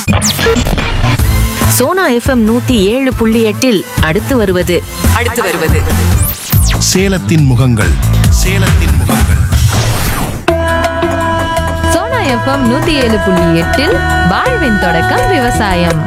Sona FM நூத்தி ஏழு புள்ளி எட்டில் அடுத்து வருவது அடுத்து வருவது சேலத்தின் முகங்கள் சேலத்தின் முகங்கள் சோனா எஃப்எம் நூத்தி ஏழு புள்ளி எட்டில் வாழ்வின் தொடக்கம் விவசாயம்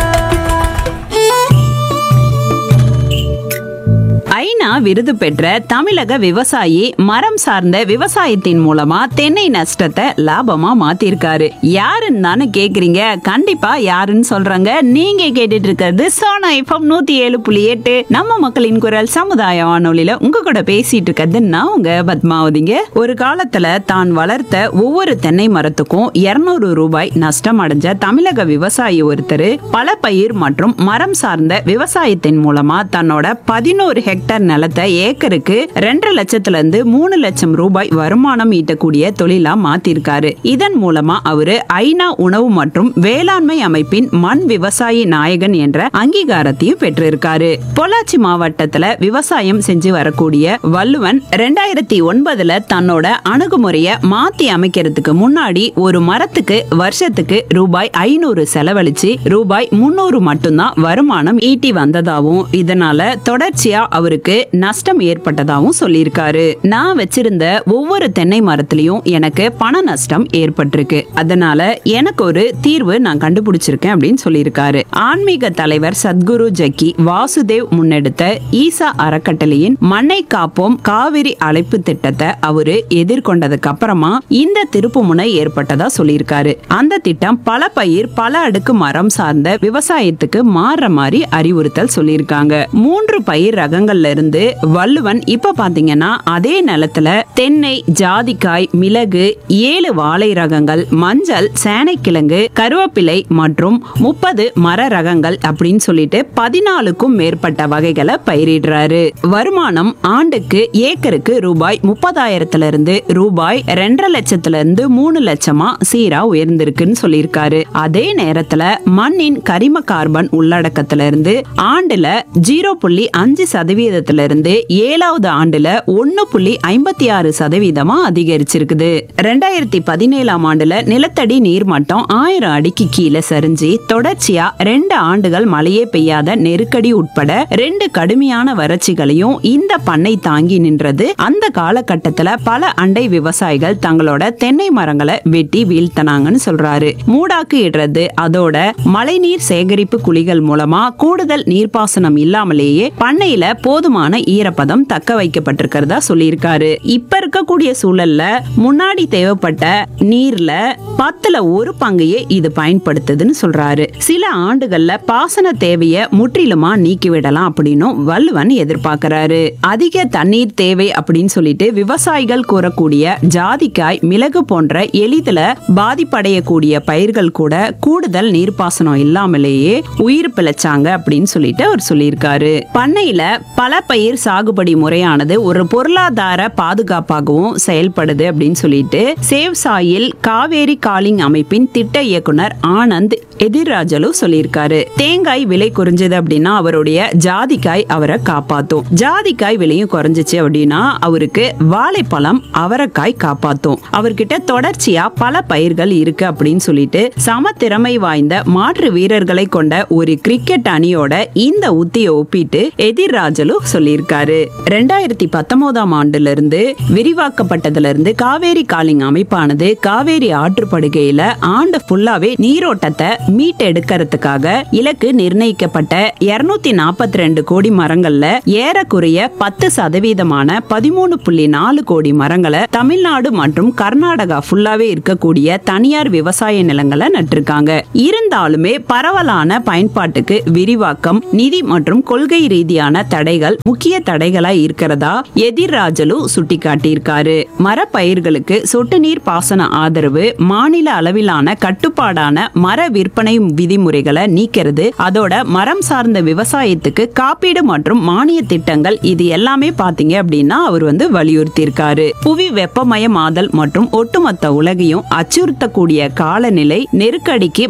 ஐநா விருது பெற்ற தமிழக விவசாயி மரம் சார்ந்த விவசாயத்தின் மூலமா தென்னை நஷ்டத்தை லாபமா மாத்திருக்காரு யாருன்னு தானே கேக்குறீங்க கண்டிப்பா யாருன்னு சொல்றாங்க நீங்க கேட்டுட்டு இருக்கிறது சோனா எஃப்எம் நூத்தி ஏழு புள்ளி எட்டு நம்ம மக்களின் குரல் சமுதாய வானொலியில உங்க கூட பேசிட்டு இருக்கிறது நான் உங்க பத்மாவதிங்க ஒரு காலத்துல தான் வளர்த்த ஒவ்வொரு தென்னை மரத்துக்கும் 200 ரூபாய் நஷ்டம் அடைஞ்ச தமிழக விவசாயி ஒருத்தர் பல பயிர் மற்றும் மரம் சார்ந்த விவசாயத்தின் மூலமா தன்னோட பதினோரு ஹெக்டேர் நிலத்தை ஏக்கருக்கு ரெண்டரை லட்சத்துல இருந்து மூணு லட்சம் ரூபாய் வருமானம் ஈட்டக்கூடிய தொழிலா மாத்திருக்காரு இதன் மூலமா அவரு ஐநா உணவு மற்றும் வேளாண்மை அமைப்பின் மண் விவசாயி நாயகன் என்ற அங்கீகாரத்தையும் பெற்றிருக்காரு பொள்ளாச்சி மாவட்டத்துல விவசாயம் செஞ்சு வரக்கூடிய வள்ளுவன் ரெண்டாயிரத்தி ஒன்பதுல தன்னோட அணுகுமுறைய மாத்தி அமைக்கிறதுக்கு முன்னாடி ஒரு மரத்துக்கு வருஷத்துக்கு ரூபாய் ஐநூறு செலவழிச்சு ரூபாய் முன்னூறு மட்டும்தான் வருமானம் ஈட்டி வந்ததாவும் இதனால தொடர்ச்சியா அவருக்கு நஷ்டம் ஏற்பட்டதாவும் சொல்லியிருக்காரு நான் வச்சிருந்த ஒவ்வொரு தென்னை மரத்திலையும் எனக்கு பண நஷ்டம் ஏற்பட்டிருக்கு அதனால எனக்கு ஒரு தீர்வு நான் கண்டுபிடிச்சிருக்கேன் அப்படின்னு சொல்லியிருக்காரு ஆன்மீக தலைவர் சத்குரு ஜக்கி வாசுதேவ் முன்னெடுத்த ஈசா அறக்கட்டளையின் மண்ணை காப்போம் காவிரி அழைப்பு திட்டத்தை அவரு எதிர்கொண்டதுக்கு அப்புறமா இந்த திருப்பு முனை ஏற்பட்டதா சொல்லியிருக்காரு அந்த திட்டம் பல பயிர் பல அடுக்கு மரம் சார்ந்த விவசாயத்துக்கு மாறுற மாதிரி அறிவுறுத்தல் சொல்லியிருக்காங்க மூன்று பயிர் ரகங்கள்ல இருந்து வள்ளுவன் இப்ப பாத்தீங்கன்னா அதே நிலத்துல தென்னை ஜாதிக்காய் மிளகு ஏழு வாழை ரகங்கள் மஞ்சள் சேனைக்கிழங்கு கருவேப்பிலை மற்றும் முப்பது மர ரகங்கள் அப்படின்னு சொல்லிட்டு பதினாலுக்கும் மேற்பட்ட வகைகளை பயிரிடுறாரு வருமானம் ஆண்டுக்கு ஏக்கருக்கு ரூபாய் முப்பதாயிரத்துல இருந்து ரூபாய் ரெண்டரை லட்சத்துல இருந்து மூணு லட்சமா சீரா உயர்ந்திருக்குன்னு சொல்லியிருக்காரு அதே நேரத்துல மண்ணின் கரிம கார்பன் உள்ளடக்கத்துல இருந்து ஆண்டுல ஜீரோ புள்ளி அஞ்சு சதவீதத்துல இருந்து ஏழாவது ஆண்டுல ஒன்னு புள்ளி ஐம்பத்தி ஆறு சதவீதமா அதிகரிச்சிருக்குது ரெண்டாயிரத்தி பதினேழாம் ஆண்டுல நிலத்தடி நீர்மட்டம் ஆயிரம் அடிக்கு கீழே சரிஞ்சு தொடர்ச்சியா ரெண்டு ஆண்டுகள் மழையே பெய்யாத நெருக்கடி உட்பட ரெண்டு கடுமையான வறட்சிகளையும் இந்த பண்ணை தாங்கி நின்றது அந்த காலகட்டத்துல பல அண்டை விவசாயிகள் தங்களோட தென்னை மரங்களை வெட்டி வீழ்த்தனாங்கன்னு சொல்றாரு மூடாக்கு இடுறது அதோட மழைநீர் சேகரிப்பு குழிகள் மூலமா கூடுதல் நீர்ப்பாசனம் இல்லாமலேயே பண்ணையில போதுமான ஈரப்பதம் தக்க வைக்கப்பட்டிருக்கிறதா சொல்லியிருக்காரு இப்ப இருக்கக்கூடிய சூழல்ல முன்னாடி தேவைப்பட்ட நீர்ல பத்துல ஒரு பங்கையே இது பயன்படுத்துதுன்னு சொல்றாரு சில ஆண்டுகள்ல பாசன தேவைய முற்றிலுமா நீக்கிவிடலாம் அப்படின்னும் வள்ளுவன் எதிர்பார்க்கிறாரு அதிக தண்ணீர் தேவை அப்படின்னு சொல்லிட்டு விவசாயிகள் கூறக்கூடிய ஜாதிக்காய் மிளகு போன்ற எளிதில் பாதிப்படையக்கூடிய பயிர்கள் கூட கூடுதல் நீர்ப்பாசனம் இல்லாமலேயே உயிர் பிழைச்சாங்க அப்படின்னு சொல்லிட்டு அவர் சொல்லியிருக்காரு பண்ணையில பல பயிர் சாகுபடி முறையானது ஒரு பொருளாதார பாதுகாப்பாகவும் செயல்படுது அப்படின்னு சொல்லிட்டு சேவ் சாயில் காவேரி காலிங் அமைப்பின் திட்ட இயக்குனர் ஆனந்த் எதிர்ராஜலு சொல்லியிருக்காரு தேங்காய் விலை குறைஞ்சது அப்படின்னா அவருடைய ஜாதிக்காய் அவரை காப்பாத்தும் ஜாதிக்காய் விலையும் குறைஞ்சிச்சு அப்படின்னா அவருக்கு வாழைப்பழம் அவரைக்காய் காப்பாத்தும் அவர்கிட்ட தொடர்ச்சியா பல பயிர்கள் இருக்கு அப்படின்னு சொல்லிட்டு சம திறமை வாய்ந்த மாற்று வீரர்களை கொண்ட ஒரு கிரிக்கெட் அணியோட இந்த உத்தியை ஒப்பிட்டு எதிர்ராஜலு சொல்லியிருக்காரு ரெண்டாயிரத்தி பத்தொன்பதாம் ஆண்டுல இருந்து விரிவாக்கப்பட்டதுல இருந்து காவேரி காலிங் அமைப்பானது காவேரி ஆற்றுப்படுகையில ஆண்டு ஃபுல்லாவே நீரோட்டத்தை மீட்டெடுக்கிறதுக்காக இலக்கு நிர்ணயிக்கப்பட்ட இருநூத்தி நாற்பத்தி ரெண்டு கோடி மரங்கள்ல ஏறக்குறைய பத்து சதவீதமான பதிமூணு புள்ளி நாலு கோடி மரங்களை தமிழ்நாடு மற்றும் கர்நாடகா ஃபுல்லாவே இருக்கக்கூடிய தனியார் விவசாய நிலங்களை நட்டிருக்காங்க இருந்தாலுமே பரவலான பயன்பாட்டுக்கு விரிவாக்கம் நிதி மற்றும் கொள்கை ரீதியான தடைகள் முக்கிய தடைகளா இருக்கிறதா எதிர்ராஜலு சுட்டிக்காட்டியிருக்காரு மரப்பயிர்களுக்கு சொட்டு நீர் பாசன ஆதரவு மாநில அளவிலான கட்டுப்பாடான மர விற்பனை விதிமுறைகளை நீக்கிறது அதோட மரம் சார்ந்த விவசாயத்துக்கு காப்பீடு மற்றும் மானிய திட்டங்கள் இது எல்லாமே பாத்தீங்க அப்படின்னா அவர் வந்து வலியுறுத்தியிருக்காரு புவி வெப்பமயமாதல் மற்றும் ஒட்டுமொத்த உலகையும் அச்சுறுத்தக்கூடிய காலநிலை நெருக்கடிக்கு மரம் சார்ந்த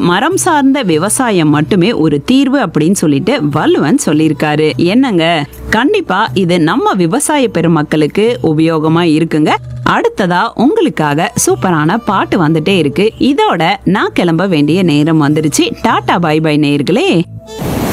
சார்ந்த விவசாயம் மட்டுமே ஒரு தீர்வு அப்படின்னு சொல்லிட்டு வள்ளுவன் சொல்லியிருக்காரு என்னங்க கண்டிப்பா இது நம்ம விவசாய பெருமக்களுக்கு உபயோகமா இருக்குங்க அடுத்ததா உங்களுக்காக சூப்பரான பாட்டு வந்துட்டே இருக்கு இதோட நான் கிளம்ப வேண்டிய நேரம் வந்துருச்சு டாடா பை பை நேயர்களே